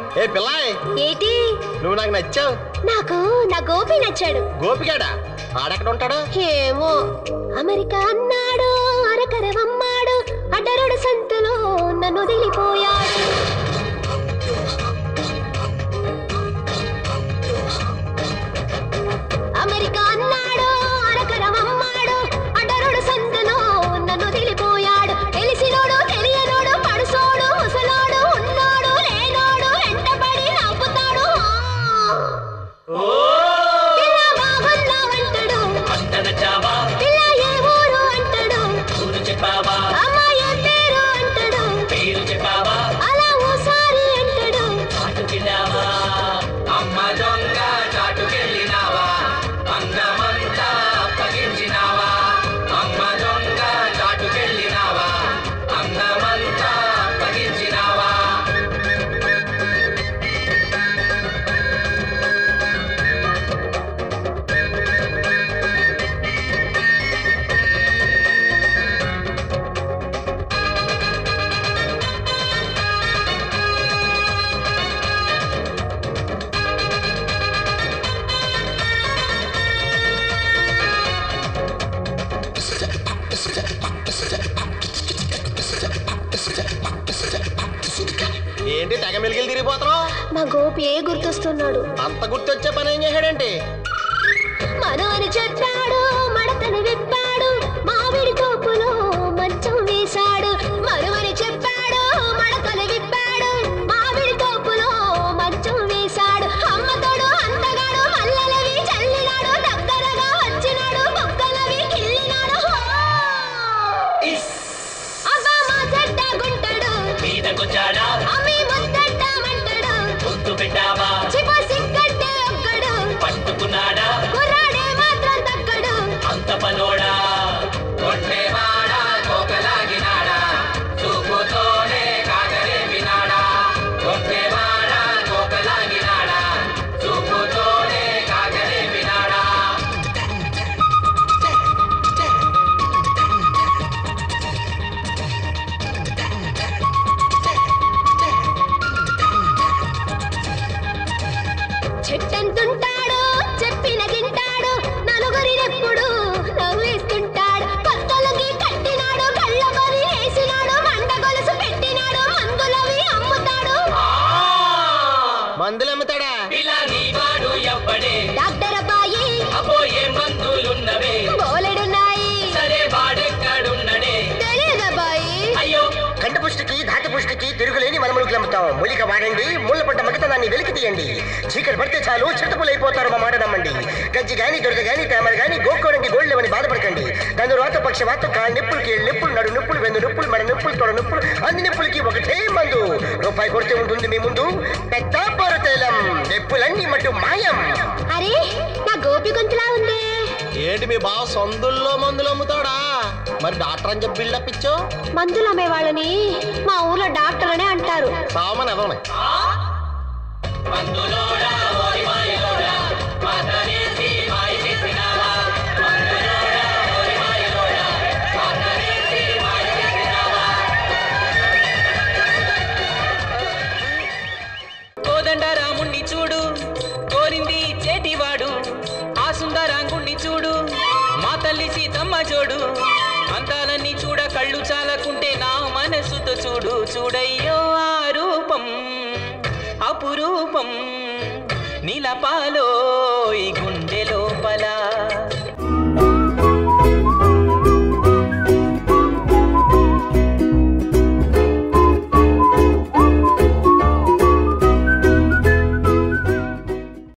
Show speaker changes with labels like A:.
A: ఏ పిల్లాయ్
B: ఏటి
A: నువ్వు నాకు నచ్చావు
B: నాకు నా గోపి నచ్చాడు
A: గోపిగాడా ఆడెక్కడ ఉంటాడు
B: ఏమో అమెరికా అన్నాడు అరకరవమ్మాడు అడ్డరుడు సంతలో నన్ను వదిలిపోయాడు అమెరికా అన్నాడు అరకరవమ్మాడు అడ్డరుడు సంతలో నన్ను వదిలిపోయాడు తెలిసినోడు తెలియనోడు పడుసోడు ముసలోడు ఉన్నోడు లేనోడు వెంటబడి నవ్వుతాడు పిల్ల బాగున్నావంటాడు పిల్ల ఏ ఊరు అంటాడు అమ్మ ఏ పేరు అంటాడు అలా ఓసారి అంటాడు
C: అమ్మ దొంగ చాటుకెళ్ళినావా అందమంతా అప్పగించినావా అమ్మ దొంగ చాటుకెళ్ళినావా అందమంతా అప్పగించినావా
A: ఏంటి తెగ మెలికలు తిరిగిపోతున్నావు
B: మా గోపి ఏ గుర్తొస్తున్నాడు
A: అంత గుర్తొచ్చే పని ఏం చేశాడంటే
B: మనవని చెప్పాడు మడతను విప్పాడు మామిడి తోపులో మంచం వేశాడు మనవని చెప్పాడు మడతలు విప్పాడు మామిడి తోపులో మంచం వేశాడు అమ్మతోడు అందగాడు మల్లెలవి చల్లినాడు దగ్గరగా వచ్చినాడు బొక్కలవి కిల్లినాడు హో! అబ్బా మా చెడ్డ గుంటడు
C: మీదకొచ్చాడా
B: అమ్మి ముద్దడ్డామంటాడు
C: ముద్దు పెట్టావా
B: చిప సిగ్గట్టే ఒక్కడు
C: పట్టుకున్నాడా
B: కుర్రాడే మాత్రం తక్కడు
C: అంత పనోడా కొట్టేవాడా కోకలాగినాడా చూపుతోనే కాకరేపినాడా కొట్టేవాడా కోకలాగినాడా చూపుతోనే కాకరేపినాడా
B: చెట్టంతుంటాడు చెప్పిన గింటాడు నలుగురినెప్పుడు నవ్వేస్తుంటాడు కొత్తలకి కట్టినాడు కళ్ళ పని వేసినాడు మండ గొలుసు పెట్టినాడు మందులవి అమ్ముతాడు
A: మందులు అమ్ముతాడా
C: ఇలా నీ వాడు ఎవ్వడే
B: డాక్టర్ అబ్బాయి
C: అపోయే మందులున్నవే
B: బోలెడున్నాయి
C: సరే వాడెక్కడున్నడే
B: తెలియదబ్బాయి
C: అయ్యో
A: కంటి పుష్టికి ధాటి పుష్టికి తిరుగులేని మనములు అమ్ముతాం మూలిక వాడండి ముళ్ళ పడ్డ మగతనాన్ని వెలికి తీయండి చీకటి పడితే చాలు చిరుతపులైపోతారు మా మాట నమ్మండి గజ్జి గాని దొరద గాని తామర గాని గోక్కోడానికి గోళ్ళమని బాధపడకండి దాని వాత పక్షవాత కాళ్ళ నొప్పులకి ఏళ్ళు నొప్పులు నడు నొప్పులు వెందు నొప్పులు మడ నొప్పులు తొడ నొప్పులు అన్ని నొప్పులకి ఒకటే మందు రూపాయి కొడితే ఉంటుంది మీ ముందు పెద్ద తైలం నొప్పులన్నీ మటు మాయం
B: అరే నా గోపి గొంతులా ఉందే
A: ఏంటి మీ బావ సొందుల్లో మందులు అమ్ముతాడా మరి డాక్టర్ అని చెప్పి బిల్డప్ ఇచ్చో
B: మందులు అమ్మే వాళ్ళని మా ఊర్లో డాక్టర్ అనే అంటారు
A: సామని ఎవరమే
C: మందులోడా ఓరి మాయలోడా మాతనేసి మాయ చేసినావా మందులోడా ఓరి మాయలోడా మాతనేసి మాయ చేసినావా కోదండరాముణ్ణి చూడు కోరింది చేటివాడు ఆ సుందరాంగుణ్ణి చూడు మా తల్లి సీతమ్మ జోడు అందాలన్నీ చూడ కళ్ళు చాలకుంటే నా మనసుతో చూడు చూడయ్యో ఆ రూపం అపురూపం నీలపాలో ఈ గుండె లోపల